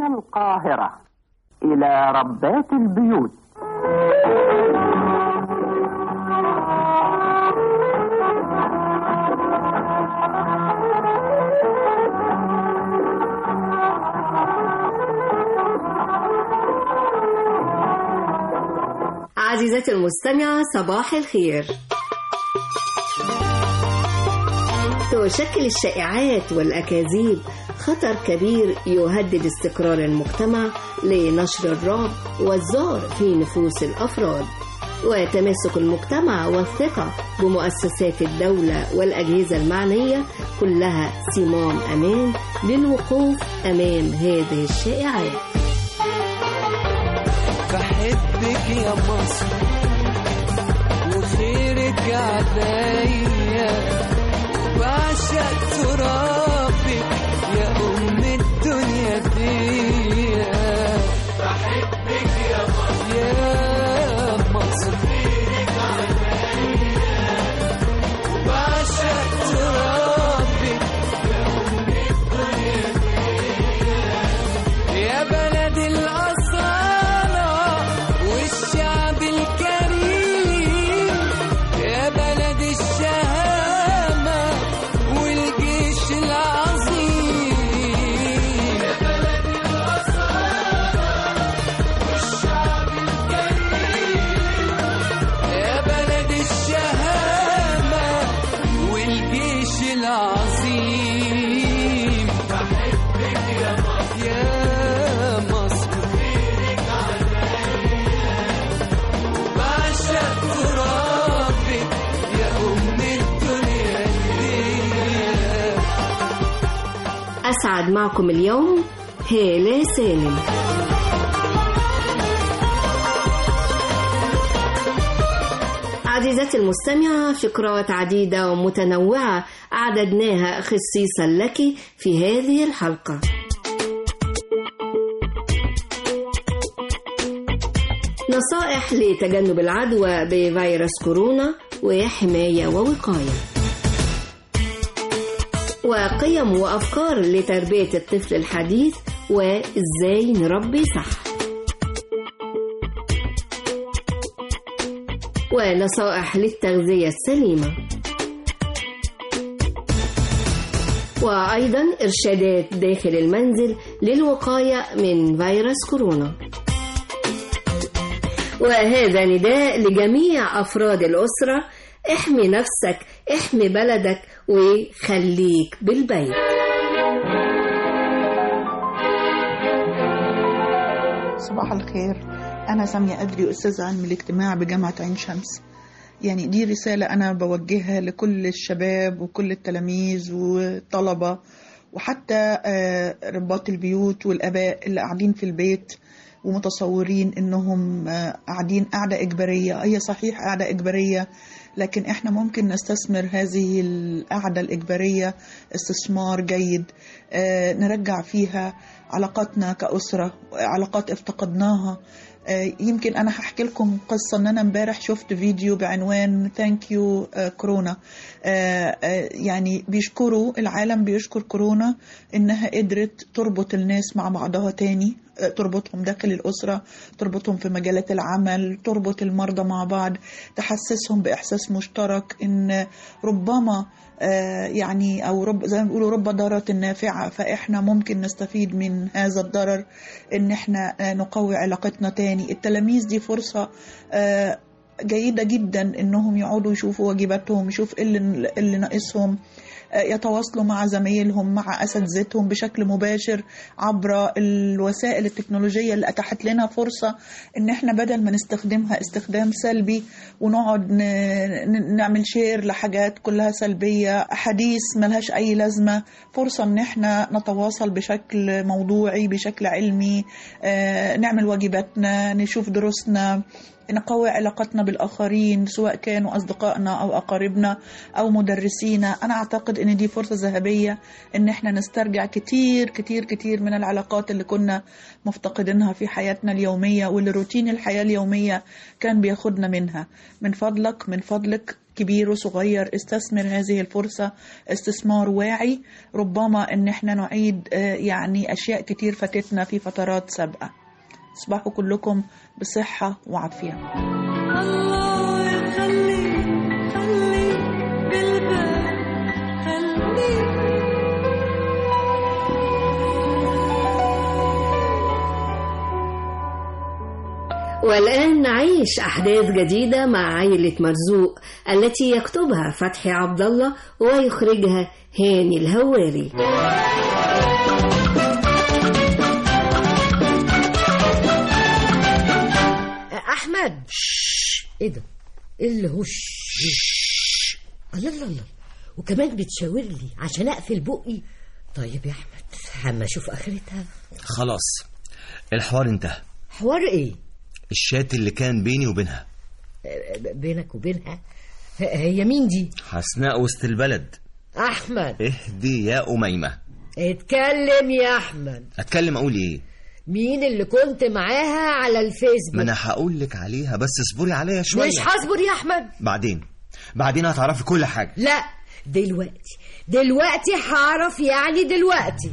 القاهرة إلى ربات البيوت عزيزتي المستمعة صباح الخير تشكل الشائعات والأكاذيب خطر كبير يهدد استقرار المجتمع لنشر الرعب والذعر في نفوس الأفراد وتماسك المجتمع والثقة بمؤسسات الدولة والأجهزة المعنية كلها صمام أمان للوقوف أمام هذه الشائعات بحبك يا مصر وخيرك عليا وبعشق ترابك يا أم الدنيا دي بحبك يا مصر يا مصر خيرك عليا وبعشق ترابك يا أم الدنيا دي يا بلد الأصالة والشعب الكريم يا بلد الشهامة والجيش العظيم يا بلد الأصالة والشعب الكريم يا بلد الشهامة والجيش العظيم بحبك يا مصر يا مصر خيرك عليا وبعشق ترابك يا أم الدنيا دي أسعد معكم اليوم هالة سالم عزيزتي المستمعة فقرات عديدة ومتنوعة أعددناها خصيصا لك في هذه الحلقة نصائح لتجنب العدوى بفيروس كورونا وحماية ووقاية وقيم وأفكار لتربية الطفل الحديث وإزاي نربي صح ونصائح للتغذية السليمة وأيضا إرشادات داخل المنزل للوقاية من فيروس كورونا وهذا نداء لجميع أفراد الأسرة احمي نفسك احمي بلدك وخليك بالبيت صباح الخير أنا سامية أدري أستاذة علم الاجتماع بجامعة عين شمس يعني دي رسالة أنا بوجهها لكل الشباب وكل التلاميذ والطلبة وحتى آه، رباط البيوت والآباء اللي قاعدين في البيت ومتصورين إنهم آه، قاعدين قاعدة إجبارية هي صحيح قاعدة إجبارية لكن إحنا ممكن نستثمر هذه القعدة الإجبارية استثمار جيد آه، نرجع فيها علاقاتنا كأسرة علاقات افتقدناها آه، يمكن انا هحكي لكم قصه ان انا امبارح شفت فيديو بعنوان ثانك يو كورونا آه، آه، يعني بيشكروا العالم بيشكر كورونا انها قدرت تربط الناس مع بعضها تاني آه، تربطهم داخل الاسره تربطهم في مجالات العمل تربط المرضى مع بعض تحسسهم باحساس مشترك ان ربما آه، يعني او رب زي ما بيقولوا رب ضارة نافعة فاحنا ممكن نستفيد من هذا الضرر ان احنا آه، نقوي علاقتنا تاني التلاميذ دي فرصة آه، جيدة جدا انهم يقعدوا يشوفوا واجباتهم يشوف إيه اللي اللي ناقصهم آه، يتواصلوا مع زمايلهم مع اساتذتهم بشكل مباشر عبر الوسائل التكنولوجيه اللي اتاحت لنا فرصه ان احنا بدل ما نستخدمها استخدام سلبي ونقعد ن- ن- نعمل شير لحاجات كلها سلبيه احاديث ملهاش اي لازمه فرصه ان احنا نتواصل بشكل موضوعي بشكل علمي آه، نعمل واجباتنا نشوف دروسنا نقوي علاقتنا بالآخرين سواء كانوا أصدقائنا أو أقاربنا أو مدرسينا أنا أعتقد أن دي فرصة ذهبية أن احنا نسترجع كتير كتير كتير من العلاقات اللي كنا مفتقدينها في حياتنا اليومية واللي روتين الحياة اليومية كان بياخدنا منها من فضلك من فضلك كبير وصغير استثمر هذه الفرصة استثمار واعي ربما ان احنا نعيد آه، يعني اشياء كتير فاتتنا في فترات سابقة تصبحوا كلكم بصحة وعافية الله يخليك خليك بالبال خليك والآن نعيش أحداث جديدة مع عائلة مرزوق التي يكتبها فتحي عبد الله ويخرجها هاني الهواري احمد شش. ايه ده ايه اللي هو شش. الله الله الله وكمان بتشاور لي عشان اقفل بقي طيب يا احمد اما اشوف اخرتها خلاص الحوار انتهى حوار ايه الشات اللي كان بيني وبينها آه، بينك وبينها ه- هي مين دي حسناء وسط البلد احمد اهدي يا أميمة اتكلم يا احمد اتكلم اقول ايه مين اللي كنت معاها على الفيسبوك ما انا هقول لك عليها بس اصبري عليا شويه مش هصبر يا احمد بعدين بعدين هتعرفي كل حاجه لا دلوقتي دلوقتي هعرف يعني دلوقتي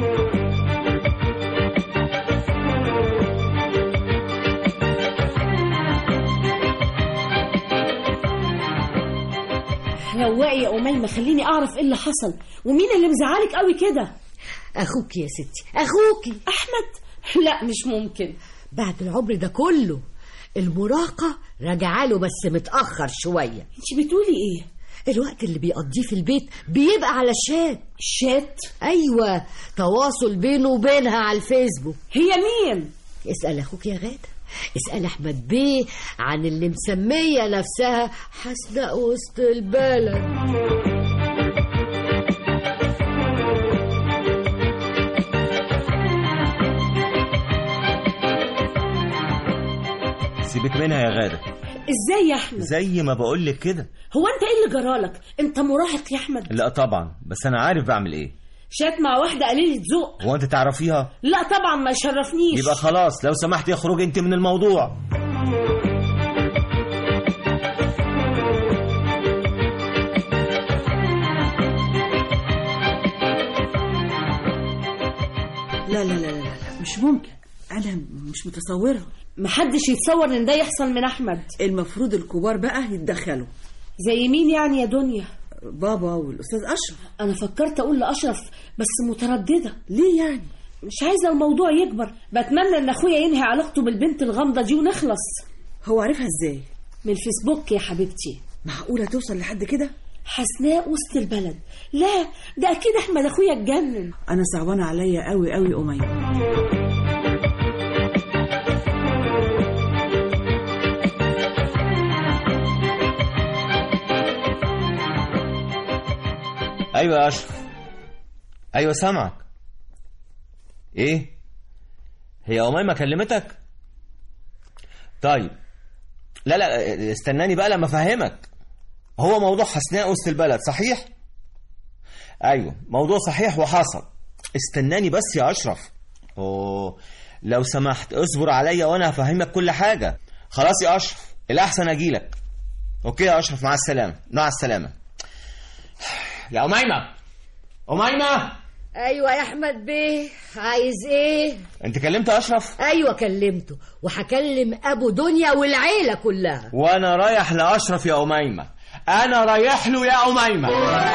روقي يا أميمة خليني أعرف إيه اللي حصل ومين اللي مزعلك قوي كده اخوك يا ستي اخوكي أحمد لا مش ممكن بعد العمر ده كله المراهقة راجعه له بس متأخر شوية أنت بتقولي إيه الوقت اللي بيقضيه في البيت بيبقى على الشات شات أيوة تواصل بينه وبينها على الفيسبوك هي مين اسأل أخوك يا غادة اسأل أحمد بيه عن اللي مسمية نفسها حسناء وسط البلد سيبك منها يا غاده إزاي يا أحمد زي ما بقول لك كده هو أنت إيه اللي جرالك أنت مراهق يا أحمد لا طبعا بس انا عارف بعمل ايه شات مع واحدة قليلة ذوق هو انت تعرفيها لا طبعا ما يشرفنيش يبقى خلاص لو سمحت اخرج انت من الموضوع لا لا لا لا لا مش ممكن انا مش متصوره محدش يتصور إن ده يحصل من أحمد المفروض الكبار بقى يتدخلوا زي مين يعني يا دنيا بابا والاستاذ اشرف أنا فكرت أقول لأشرف بس مترددة ليه يعني مش عايزة الموضوع يكبر بتمنى إن أخويا ينهي علاقته بالبنت الغامضة دي ونخلص هو عارفها ازاي من الفيسبوك يا حبيبتي معقوله توصل لحد كده حسناء وسط البلد لا ده اكيد احمد اخويا اتجنن انا صعبانه عليا قوي قوي اميمه ايوه يا اشرف ايوه سامعك ايه هي اميمه كلمتك طيب لا لا استناني بقى لما افهمك هو موضوع حسناء وسط البلد صحيح ايوه موضوع صحيح وحصل استناني بس يا اشرف اوه لو سمحت اصبر عليا وانا هفهمك كل حاجه خلاص يا اشرف الاحسن اجيلك اوكي يا اشرف مع السلامه مع السلامه يا اميمه اميمه أيوة يا أحمد بيه عايز إيه؟ انت كلمت اشرف أيوة كلمته وهكلم أبو دنيا والعيلة كلها وانا رايح لاشرف يا اميمه انا رايح له يا اميمه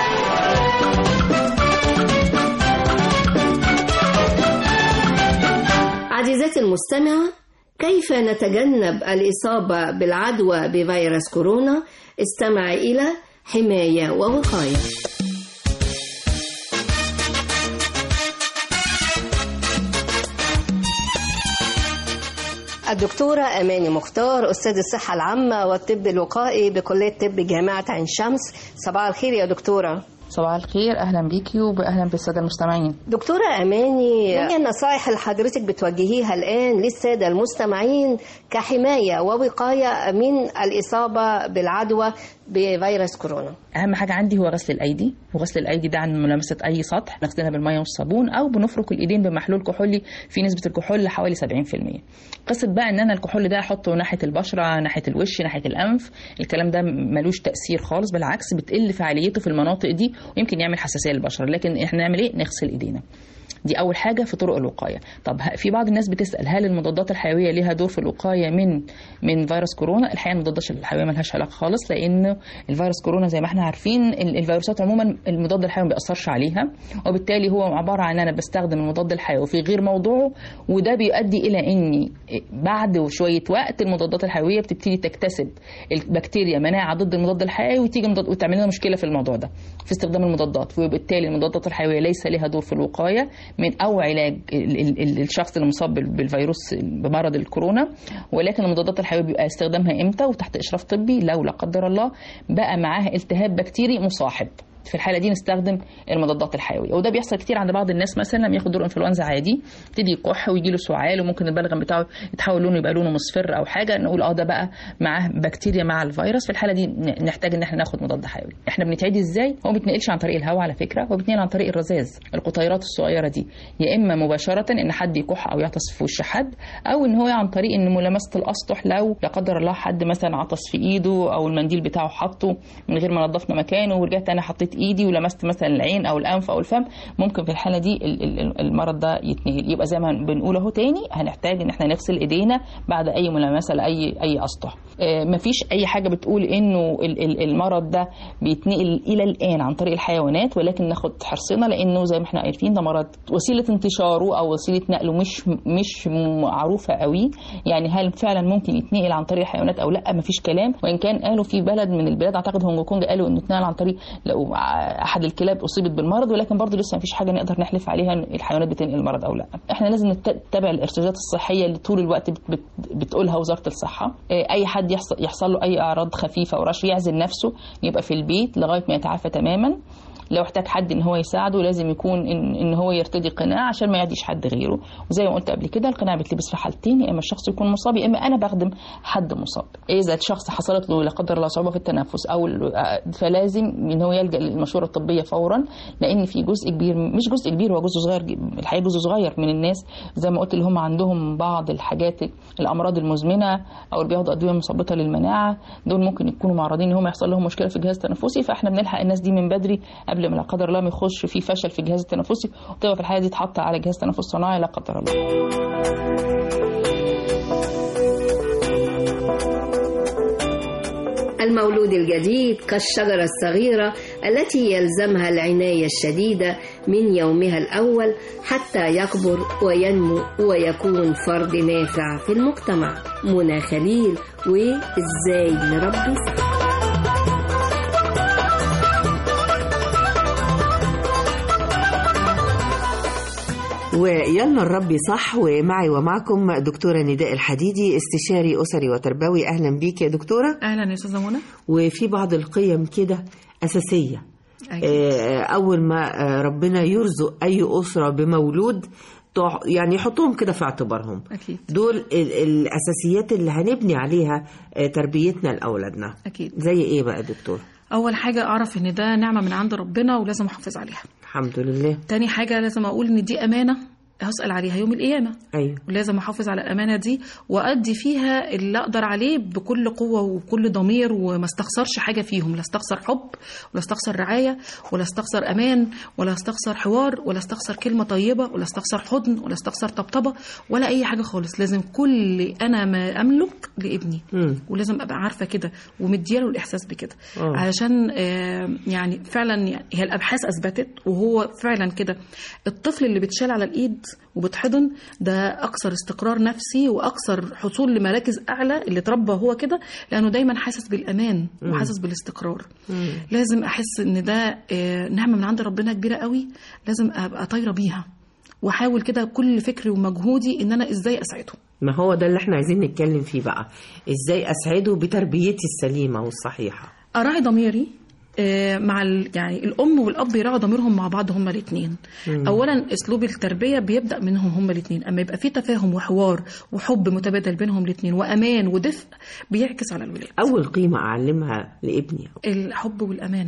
عزيزتي المستمعة كيف نتجنب الإصابة بالعدوى بفيروس كورونا استمع إلى حماية ووقاية الدكتورة أماني مختار أستاذ الصحة العامة والطب الوقائي بكلية طب جامعة عين شمس صباح الخير يا دكتورة صباح الخير اهلا بيكي واهلا بالساده المستمعين دكتورة أماني ما هي النصائح اللي حضرتك بتوجهيها الآن للسادة المستمعين كحماية ووقاية من الإصابة بالعدوى بفيروس كورونا اهم حاجه عندي هو غسل الايدي وغسل الايدي ده عن ملامسه اي سطح نغسلها بالميه والصابون او بنفرك الايدين بمحلول كحولي في نسبه الكحول حوالي 70% قصه بقى ان انا الكحول ده احطه ناحيه البشره ناحيه الوش ناحيه الانف الكلام ده ملوش تاثير خالص بالعكس بتقل فعاليته في المناطق دي ويمكن يعمل حساسيه للبشره لكن احنا نعمل ايه نغسل ايدينا دي اول حاجه في طرق الوقايه طب ه- في بعض الناس بتسال هل المضادات الحيويه ليها دور في الوقايه من من فيروس كورونا الحقيقه المضادات الحيويه ملهاش علاقه خالص لان الفيروس كورونا زي ما احنا عارفين ال- الفيروسات عموما المضاد الحيوي ما بيأثرش عليها وبالتالي هو عباره عن انا بستخدم المضاد الحيوي في غير موضوعه وده بيؤدي الى اني بعد شويه وقت المضادات الحيويه بتبتدي تكتسب البكتيريا مناعه ضد المضاد الحيوي وتيجي مضاد وتعمل لنا مشكله في الموضوع ده في استخدام المضادات وبالتالي المضادات الحيويه ليس لها دور في الوقايه من او علاج ال- ال- ال- الشخص المصاب بال- بالفيروس بمرض الكورونا ولكن المضادات الحيويه بيبقى استخدامها امتى وتحت اشراف طبي لو لا قدر الله بقى معاها التهاب بكتيري مصاحب في الحاله دي نستخدم المضادات الحيويه وده بيحصل كتير عند بعض الناس مثلا لما ياخد دور انفلونزا عادي يبتدي يكح ويجي له سعال وممكن البلغم بتاعه يتحول لونه يبقى لونه مصفر او حاجه نقول اه ده بقى معاه بكتيريا مع الفيروس في الحاله دي ن- نحتاج ان احنا ناخد مضاد حيوي احنا بنتعدي ازاي هو ما بيتنقلش عن طريق الهواء على فكره هو بيتنقل عن طريق الرذاذ القطيرات الصغيره دي يا اما مباشره ان حد يكح او يعطس في وش حد او ان هو عن طريق ان ملامسه الاسطح لو لا قدر الله حد مثلا عطس في ايده او المنديل بتاعه حطه من غير ما نظفنا مكانه ورجعت انا حطيت ايدي ولمست مثلا العين او الانف او الفم ممكن في الحاله دي ال- ال- المرض ده يتنقل يبقى زي ما بنقول اهو تاني هنحتاج ان احنا نغسل ايدينا بعد اي ملامسه لاي اي اسطح آه، مفيش اي حاجه بتقول انه ال- ال- المرض ده بيتنقل الى الان عن طريق الحيوانات ولكن ناخد حرصنا لانه زي ما احنا عارفين ده مرض وسيله انتشاره او وسيله نقله مش مش معروفه قوي يعني هل فعلا ممكن يتنقل عن طريق الحيوانات او لا مفيش كلام وان كان قالوا في بلد من البلاد اعتقد هونج كونج قالوا انه اتنقل عن طريق لو احد الكلاب اصيبت بالمرض ولكن برضه لسه مفيش حاجه نقدر نحلف عليها ان الحيوانات بتنقل المرض او لا احنا لازم نتبع الارشادات الصحيه اللي طول الوقت بت بت بتقولها وزاره الصحه آه، اي حد يحصل يحصل له اي اعراض خفيفه او رش يعزل نفسه يبقى في البيت لغايه ما يتعافى تماما لو احتاج حد ان هو يساعده لازم يكون ان, إن هو يرتدي قناع عشان ما يعديش حد غيره وزي ما قلت قبل كده القناع بيتلبس في حالتين يا اما الشخص يكون مصاب يا اما انا بخدم حد مصاب اذا الشخص حصلت له لا قدر الله صعوبه في التنفس او ال- آه، فلازم ان هو يلجا للمشوره الطبيه فورا لان في جزء كبير مش جزء كبير هو جزء صغير ج- الحقيقه جزء صغير من الناس زي ما قلت اللي هم عندهم بعض الحاجات الامراض المزمنه او اللي بياخدوا ادويه مثبطه للمناعه دول ممكن يكونوا معرضين ان هم يحصل لهم مشكله في الجهاز التنفسي فاحنا بنلحق الناس دي من بدري قبل ما لا قدر الله ما يخش في فشل في الجهاز التنفسي وتبقى في الحاله دي تحط على جهاز تنفس صناعي لا قدر الله المولود الجديد كالشجرة الصغيرة التي يلزمها العناية الشديدة من يومها الأول حتى يكبر وينمو ويكون فرد نافع في المجتمع منى خليل وإزاي نربي صح ويلا نربي صح ومعي ومعكم دكتورة نداء الحديدي استشاري أسري وتربوي أهلا بيك يا دكتورة اهلا يا استاذه منى وفي بعض القيم كده أساسية أيوة. آه، أول ما آه، ربنا يرزق أي أسرة بمولود تع- يعني يحطهم كده في اعتبارهم اكيد دول ال- الأساسيات اللي هنبني عليها آه، تربيتنا لأولادنا اكيد زي إيه بقى يا دكتور اول حاجه اعرف ان ده نعمه من عند ربنا ولازم احافظ عليها الحمد لله تاني حاجه لازم اقول ان دي امانه هسال عليها يوم القيامه أيوه ولازم احافظ على الامانه دي وادي فيها اللي اقدر عليه بكل قوه وبكل ضمير وما استخسرش حاجه فيهم لا استخسر حب ولا استخسر رعايه ولا استخسر امان ولا استخسر حوار ولا استخسر كلمه طيبه ولا استخسر حضن ولا استخسر طبطبه ولا اي حاجه خالص لازم كل انا ما املك لابني مم. ولازم ابقى عارفه كده ومدياله الاحساس بكده آه. علشان آه، يعني فعلا يعني هي الابحاث اثبتت وهو فعلا كده الطفل اللي بيتشال على الايد وبتحضن ده اكثر استقرار نفسي واكثر حصول لمراكز اعلى اللي اتربى هو كده لانه دايما حاسس بالامان مم. وحاسس بالاستقرار مم. لازم احس ان ده آه، نعمه من عند ربنا كبيره قوي لازم ابقى طايره بيها واحاول كده كل فكري ومجهودي ان انا ازاي اساعده ما هو ده اللي احنا عايزين نتكلم فيه بقى ازاي اسعده بتربيتي السليمه والصحيحه اراعي ضميري آه، مع ال- يعني الام والاب يراعوا ضميرهم مع بعض هما الاثنين مم. اولا اسلوب التربيه بيبدا منهم هما الاثنين اما يبقى في تفاهم وحوار وحب متبادل بينهم الاثنين وامان ودفء بيعكس على الولاد اول قيمه اعلمها لابني الحب والامانه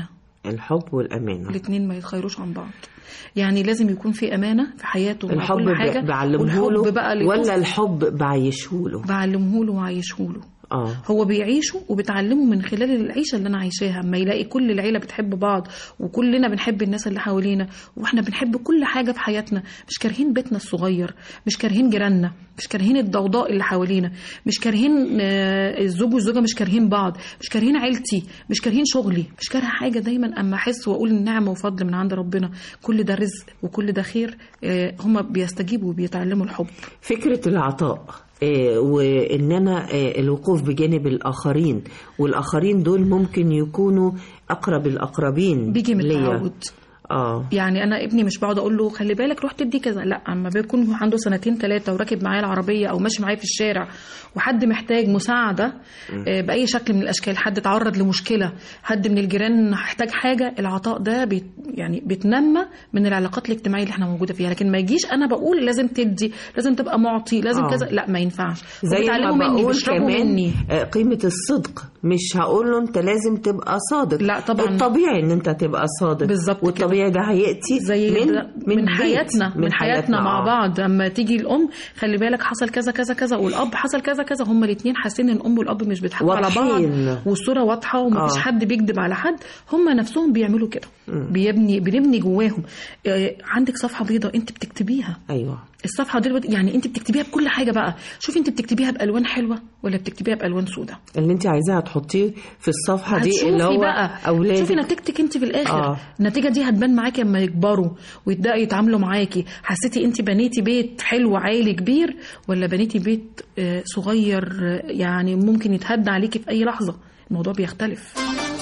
الحب والأمانة الاثنين ما يتخيروش عن بعض يعني لازم يكون في امانه في حياته مع الحب كل حاجه ب- بعلمه والحب له بقى اللي ولا يكون- الحب بعيشه له بعلمه له وعايشه له اه هو بيعيشه وبتعلمه من خلال العيشه اللي انا عايشاها اما يلاقي كل العيله بتحب بعض وكلنا بنحب الناس اللي حوالينا واحنا بنحب كل حاجه في حياتنا مش كارهين بيتنا الصغير مش كارهين جيراننا مش كارهين الضوضاء اللي حوالينا مش كارهين آه، الزوج والزوجه مش كارهين بعض مش كارهين عيلتي مش كارهين شغلي مش كارهه حاجه دايما اما احس واقول النعمه وفضل من عند ربنا كل ده رزق وكل ده خير آه، هم بيستجيبوا وبيتعلموا الحب فكرة العطاء آه، وان انا آه، الوقوف بجانب الاخرين والاخرين دول ممكن يكونوا اقرب الاقربين بيجي من ليا. التعود اه يعني انا ابني مش بقعد اقول له خلي بالك روح تدي كذا لا اما بيكون هو عنده سنتين ثلاثه وراكب معايا العربيه او ماشي معايا في الشارع وحد محتاج مساعده آه، باي شكل من الاشكال حد اتعرض لمشكله حد من الجيران احتاج حاجه العطاء ده بيت يعني بيتنمى من العلاقات الاجتماعيه اللي احنا موجوده فيها لكن ما يجيش انا بقول لازم تدي لازم تبقى معطي لازم آه. كذا لا ما ينفعش زي وبيتعلموا ما مني بقول بيشربوا كمان مني آه، قيمة الصدق مش هقول له انت لازم تبقى صادق لا طبعا. الطبيعي ان انت تبقى صادق بالظبط والطبيعي ده هيأتي زي من من, من بيت، حياتنا من, حياتنا مع آه. بعض اما تيجي الام خلي بالك حصل كذا كذا كذا والاب حصل كذا كذا هما الاثنين حاسين ان الام والاب مش بيضحكوا على بعض واضحين. والصوره واضحه ومفيش آه. حد بيكذب على حد هما نفسهم بيعملوا كده بيبني بنبني جواهم آه، عندك صفحه بيضاء انت بتكتبيها ايوه الصفحه دي بت- يعني انت بتكتبيها بكل حاجه بقى شوفي انت بتكتبيها بالوان حلوه ولا بتكتبيها بالوان سوداء اللي انت عايزاها تحطيه في الصفحة دي هتشوفي اللي هو بقى اولادك شوفي نتيجتك انت في الاخر آه. آه. النتيجه دي هتبان معاكي اما يكبروا ويبداوا يتعاملوا معاكي حسيتي انت بنيتي بيت حلو عالي كبير ولا بنيتي بيت آه، صغير آه، يعني ممكن يتهد عليكي في اي لحظه الموضوع بيختلف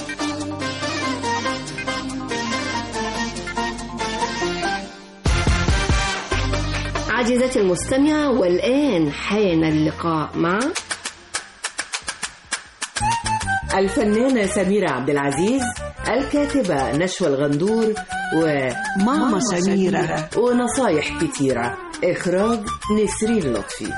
عزيزتي المستمعة والآن حان اللقاء مع الفنانة سميرة عبد العزيز الكاتبة نشوى الغندور وماما سميرة. ونصايح كتيرة إخراج نسرين لطفي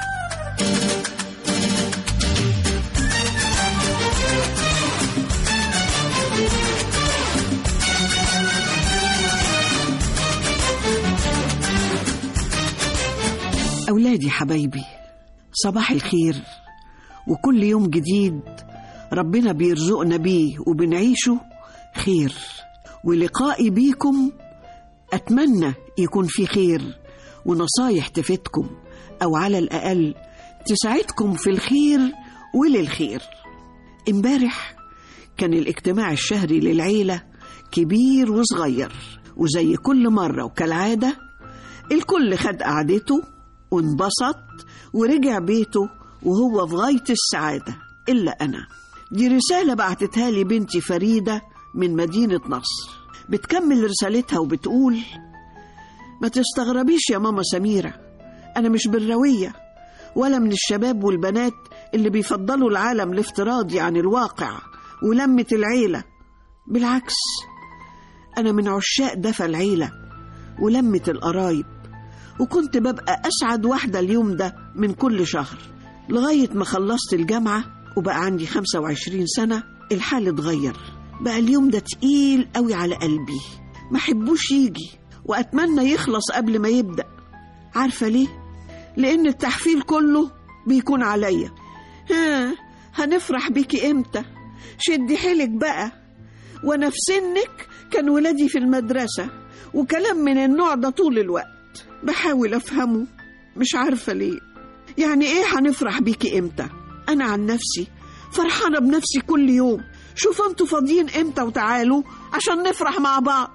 أولادي حبايبي صباح الخير وكل يوم جديد ربنا بيرزقنا بيه وبنعيشه خير ولقائي بيكم أتمنى يكون في خير ونصايح تفيدكم أو على الأقل تساعدكم في الخير وللخير امبارح كان الاجتماع الشهري للعيلة كبير وصغير وزي كل مرة وكالعادة الكل خد قعدته وانبسط ورجع بيته وهو في غاية السعادة إلا أنا دي رسالة بعتتها لي بنتي فريدة من مدينة نصر بتكمل رسالتها وبتقول ما تستغربيش يا ماما سميرة أنا مش بالروية ولا من الشباب والبنات اللي بيفضلوا العالم الافتراضي عن الواقع ولمة العيلة بالعكس أنا من عشاق دفى العيلة ولمة القرايب وكنت ببقى أسعد واحدة اليوم ده من كل شهر لغاية ما خلصت الجامعة وبقى عندي 25 سنة الحال اتغير بقى اليوم ده تقيل قوي على قلبي ما حبوش يجي وأتمنى يخلص قبل ما يبدأ عارفة ليه؟ لأن التحفيل كله بيكون عليا ها هنفرح بيكي امتى شدي حيلك بقى وانا في سنك كان ولادي في المدرسة وكلام من النوع ده طول الوقت بحاول افهمه مش عارفة ليه يعني ايه هنفرح بيكي امتى انا عن نفسي فرحانة بنفسي كل يوم شوفوا انتوا فاضيين امتى وتعالوا عشان نفرح مع بعض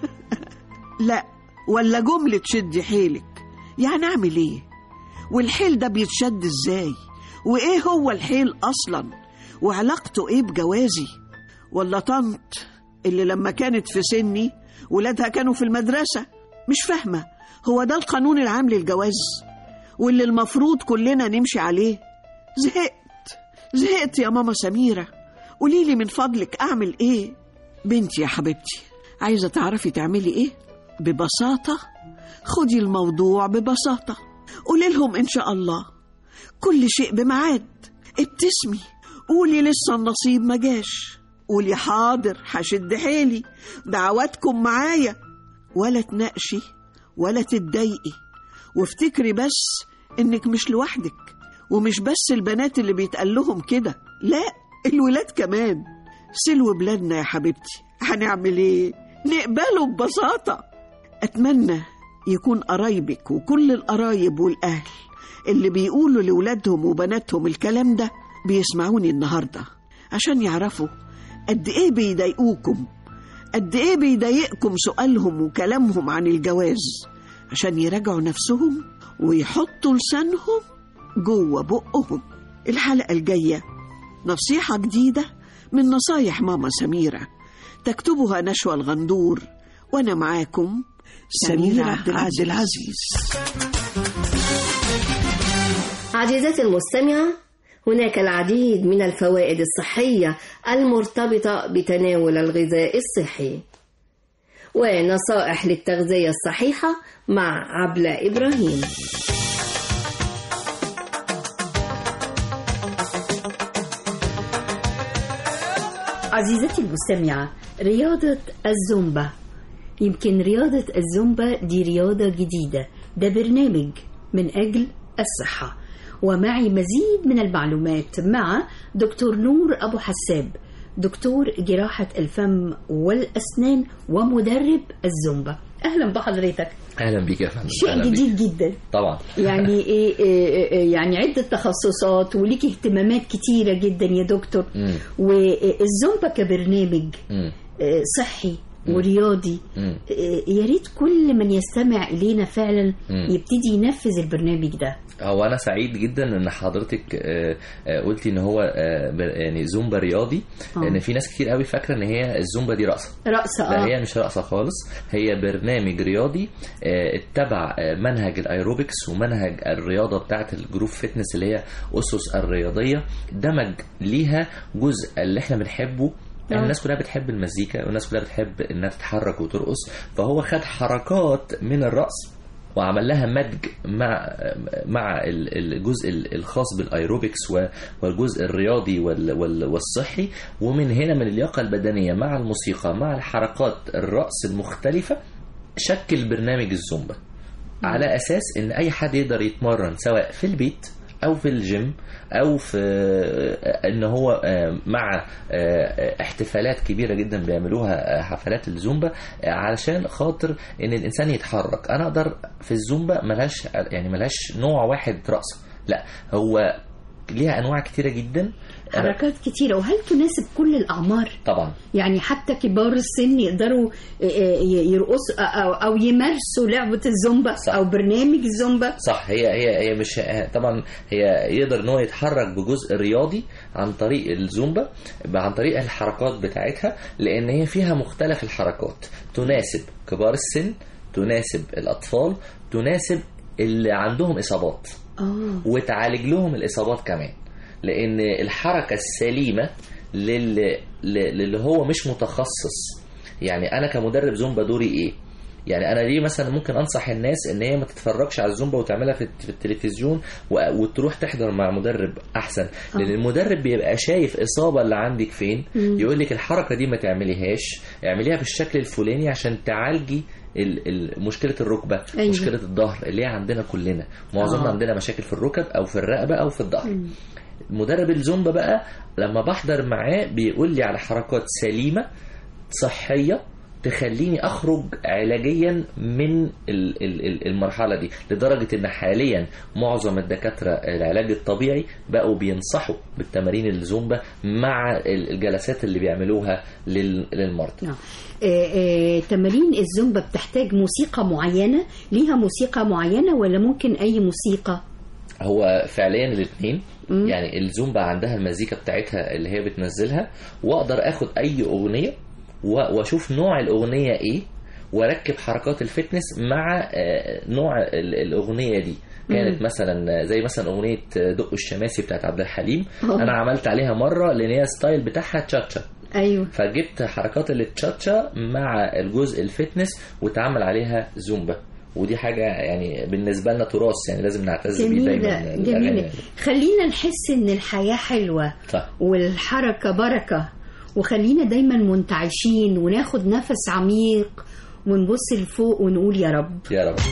لا ولا جملة شدي حيلك يعني اعمل ايه والحيل ده بيتشد ازاي وايه هو الحيل اصلا وعلاقته ايه بجوازي ولا طنط اللي لما كانت في سني ولادها كانوا في المدرسة مش فاهمة هو ده القانون العام للجواز واللي المفروض كلنا نمشي عليه زهقت زهقت يا ماما سميرة قوليلي من فضلك أعمل إيه بنتي يا حبيبتي عايزة تعرفي تعملي إيه ببساطة خدي الموضوع ببساطة قولي لهم إن شاء الله كل شيء بميعاد ابتسمي قولي لسه النصيب ما جاش قولي حاضر هشد حيلي دعواتكم معايا ولا تناقشي ولا تتضايقي وافتكري بس انك مش لوحدك ومش بس البنات اللي بيتقال لهم كده لا الولاد كمان سلو بلادنا يا حبيبتي هنعمل ايه نقبله ببساطة أتمنى يكون قرايبك وكل القرايب والأهل اللي بيقولوا لولادهم وبناتهم الكلام ده بيسمعوني النهاردة عشان يعرفوا قد إيه بيضايقوكم قد إيه بيضايقكم سؤالهم وكلامهم عن الجواز عشان يراجعوا نفسهم ويحطوا لسانهم جوه بقهم الحلقة الجاية نصيحة جديدة من نصايح ماما سميرة تكتبها نشوى الغندور وأنا معاكم سميرة عبد العزيز عزيزتي المستمعة هناك العديد من الفوائد الصحية المرتبطة بتناول الغذاء الصحي ونصائح للتغذية الصحيحة مع عبلة إبراهيم عزيزتي المستمعة رياضة الزومبا يمكن رياضة الزومبا دي رياضة جديدة ده برنامج من أجل الصحة ومعي مزيد من المعلومات مع دكتور نور أبو حساب دكتور جراحة الفم والأسنان ومدرب الزومبا أهلا بحضرتك اهلا بيك يا فندم شيء أهلاً بيك. جديد جدا طبعا يعني إيه إيه- إيه- يعني عدة تخصصات وليك اهتمامات كتيرة جدا يا دكتور مم. والزومبا كبرنامج مم. آه، صحي ورياضي مم. آه، يا ريت كل من يستمع إلينا فعلا مم. يبتدي ينفذ البرنامج ده هو انا سعيد جدا ان حضرتك آه، آه، قلتي ان هو آه، ب- يعني زومبا رياضي آه. لان في ناس كتير قوي فاكره ان هي الزومبا دي رقصه رقصة لا اه هي مش رقصة خالص هي برنامج رياضي آه، اتبع آه، منهج الايروبكس ومنهج الرياضة بتاعة الجروب فتنس اللي هي أسس الرياضية دمج ليها جزء اللي احنا بنحبه يعني آه. الناس كلها بتحب المزيكا والناس كلها بتحب انها تتحرك وترقص فهو خد حركات من الرقص وعمل لها مدج مع مع ال- الجزء ال- الخاص بالايروبكس و- والجزء الرياضي وال- وال- والصحي ومن هنا من اللياقه البدنيه مع الموسيقى مع الحركات الرقص المختلفه شكل برنامج الزومبا على اساس ان اي حد يقدر يتمرن سواء في البيت او في الجيم او في ان هو آه، مع آه، احتفالات كبيره جدا بيعملوها آه، حفلات الزومبا آه، علشان خاطر ان الانسان يتحرك انا اقدر في الزومبا ملهاش يعني ملهاش نوع واحد رقصه لا هو ليها انواع كتيره جدا حركات كتيرة وهل تناسب كل الأعمار؟ طبعا يعني حتى كبار السن يقدروا آه، آه، يرقصوا أو, أو يمارسوا لعبة الزومبا صح. أو برنامج الزومبا صح هي هي هي مش طبعا هي يقدر ان هو يتحرك بجزء رياضي عن طريق الزومبا عن طريق الحركات بتاعتها لان هي فيها مختلف الحركات تناسب كبار السن تناسب الاطفال تناسب اللي عندهم اصابات آه وتعالج لهم الاصابات كمان لان الحركه السليمه للي, للي هو مش متخصص يعني انا كمدرب زومبا دوري ايه يعني انا ليه مثلا ممكن انصح الناس ان هي ما تتفرجش على الزومبا وتعملها في في التلفزيون و- وتروح تحضر مع مدرب احسن لان المدرب بيبقى شايف اصابه اللي عندك فين مم. يقول لك الحركه دي ما تعمليهاش اعمليها بالشكل الفلاني عشان تعالجي ال- ال- مشكله الركبه أيوة. أيوة. مشكله الظهر اللي هي عندنا كلنا معظمنا آه. آه. عندنا مشاكل في الركب او في الرقبه او في الظهر مدرب الزومبا بقى لما بحضر معاه بيقول لي على حركات سليمة صحية تخليني أخرج علاجيا من ال- ال- ال- المرحلة دي لدرجة إن حاليا معظم الدكاترة العلاج الطبيعي بقوا بينصحوا بالتمارين الزومبا مع ال- الجلسات اللي بيعملوها لل- للمرضى آه، آه، تمارين الزومبا بتحتاج موسيقى معينة ليها موسيقى معينة ولا ممكن أي موسيقى؟ هو فعليا الاثنين يعني الزومبا عندها المزيكا بتاعتها اللي هي بتنزلها واقدر اخد اي اغنيه و- واشوف نوع الاغنيه ايه واركب حركات الفتنس مع آه، نوع ال- الاغنيه دي كانت مم. مثلا زي مثلا اغنيه دق الشماسي بتاعت عبد الحليم أوه. انا عملت عليها مره لان هي ستايل بتاعها تشاتشا أيوه فجبت حركات التشاتشا مع الجزء الفتنس واتعمل عليها زومبا ودي حاجه يعني بالنسبه لنا تراث يعني لازم نعتز بيه جميلة دايما جميلة الأغاني. خلينا نحس إن الحياة حلوة صح والحركة بركة وخلينا دايما منتعشين وناخد نفس عميق ونبص لفوق ونقول يا رب يا رب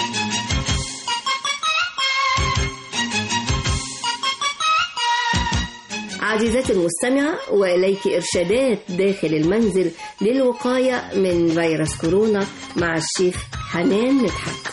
عزيزتي المستمعة وإليك إرشادات داخل المنزل للوقاية من فيروس كورونا مع الشيف حنان مدحت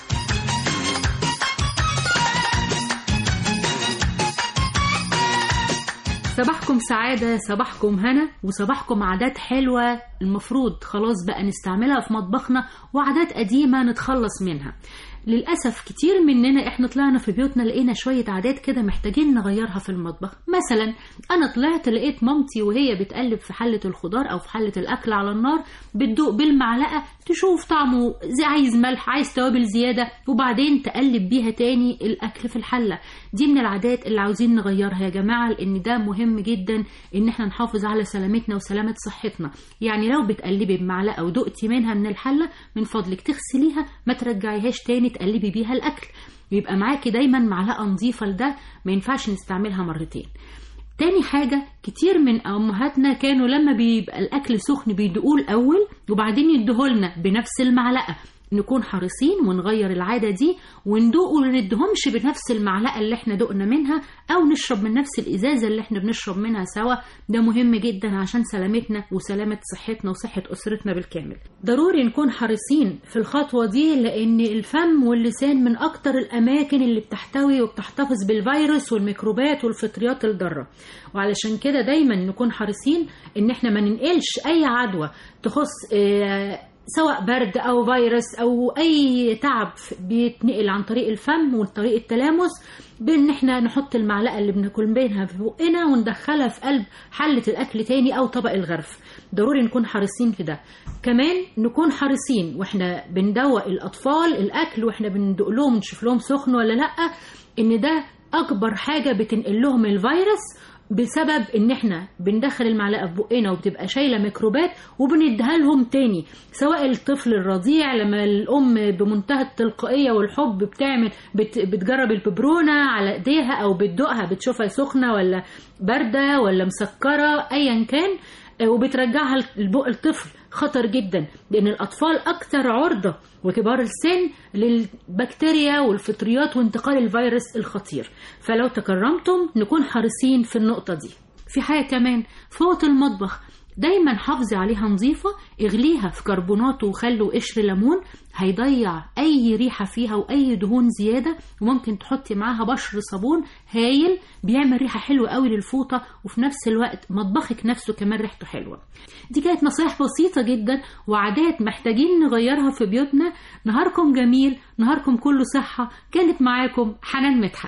صباحكم سعادة صباحكم هنا وصباحكم عادات حلوة المفروض خلاص بقى نستعملها في مطبخنا وعادات قديمة نتخلص منها للأسف كتير مننا احنا طلعنا في بيوتنا لقينا شوية عادات كده محتاجين نغيرها في المطبخ مثلا أنا طلعت لقيت مامتي وهي بتقلب في حلة الخضار أو في حلة الأكل على النار بتدوق بالمعلقة تشوف طعمه زي عايز ملح عايز توابل زيادة وبعدين تقلب بيها تاني الأكل في الحلة دي من العادات اللي عاوزين نغيرها يا جماعة لأن ده مهم جدا إن احنا نحافظ على سلامتنا وسلامة صحتنا يعني لو بتقلبي بمعلقة ودقتي منها من الحلة من فضلك تغسليها ما ترجعيهاش تاني تقلبي بيها الأكل يبقى معاكي دايما معلقة نظيفة لده ما ينفعش نستعملها مرتين تاني حاجة كتير من أمهاتنا كانوا لما بيبقى الأكل سخن بيدقوه الأول وبعدين يديهولنا بنفس المعلقة نكون حريصين ونغير العادة دي وندوق وندهمش بنفس المعلقة اللي احنا دقنا منها أو نشرب من نفس الإزازة اللي احنا بنشرب منها سوا ده مهم جدا عشان سلامتنا وسلامة صحتنا وصحة أسرتنا بالكامل ضروري نكون حريصين في الخطوة دي لأن الفم واللسان من أكتر الأماكن اللي بتحتوي وبتحتفظ بالفيروس والميكروبات والفطريات الضارة وعلشان كده دايما نكون حريصين إن احنا ما ننقلش أي عدوى تخص اه سواء برد او فيروس او اي تعب بيتنقل عن طريق الفم وطريق التلامس بان احنا نحط المعلقه اللي بناكل بينها في بقنا وندخلها في قلب حله الاكل تاني او طبق الغرف ضروري نكون حريصين في ده كمان نكون حريصين واحنا بندوق الاطفال الاكل واحنا بندوق لهم نشوف لهم سخن ولا لا ان ده اكبر حاجه بتنقل لهم الفيروس بسبب ان احنا بندخل المعلقه في بقنا وبتبقى شايله ميكروبات وبنديها لهم تاني سواء الطفل الرضيع لما الام بمنتهى التلقائيه والحب بتعمل بت بتجرب الببرونه على ايديها او بتدوقها بتشوفها سخنه ولا بارده ولا مسكره ايا كان وبترجعها لبق الطفل خطر جدا لان الاطفال اكثر عرضه وكبار السن للبكتيريا والفطريات وانتقال الفيروس الخطير فلو تكرمتم نكون حريصين في النقطه دي في حاجه كمان فوط المطبخ دايما حافظي عليها نظيفة اغليها في كربونات وخل وقشر ليمون هيضيع اي ريحة فيها واي دهون زيادة وممكن تحطي معاها بشر صابون هايل بيعمل ريحة حلوة قوي للفوطة وفي نفس الوقت مطبخك نفسه كمان ريحته حلوة دي كانت نصايح بسيطة جدا وعادات محتاجين نغيرها في بيوتنا نهاركم جميل نهاركم كله صحة كانت معاكم حنان مدحت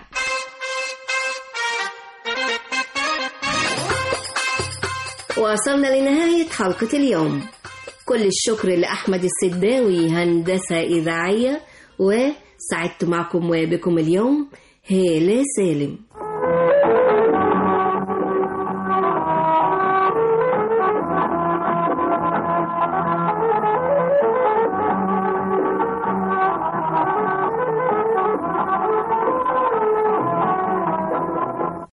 وصلنا لنهاية حلقة اليوم كل الشكر لأحمد السداوي هندسة إذاعية وسعدت معكم وبكم اليوم هالة سالم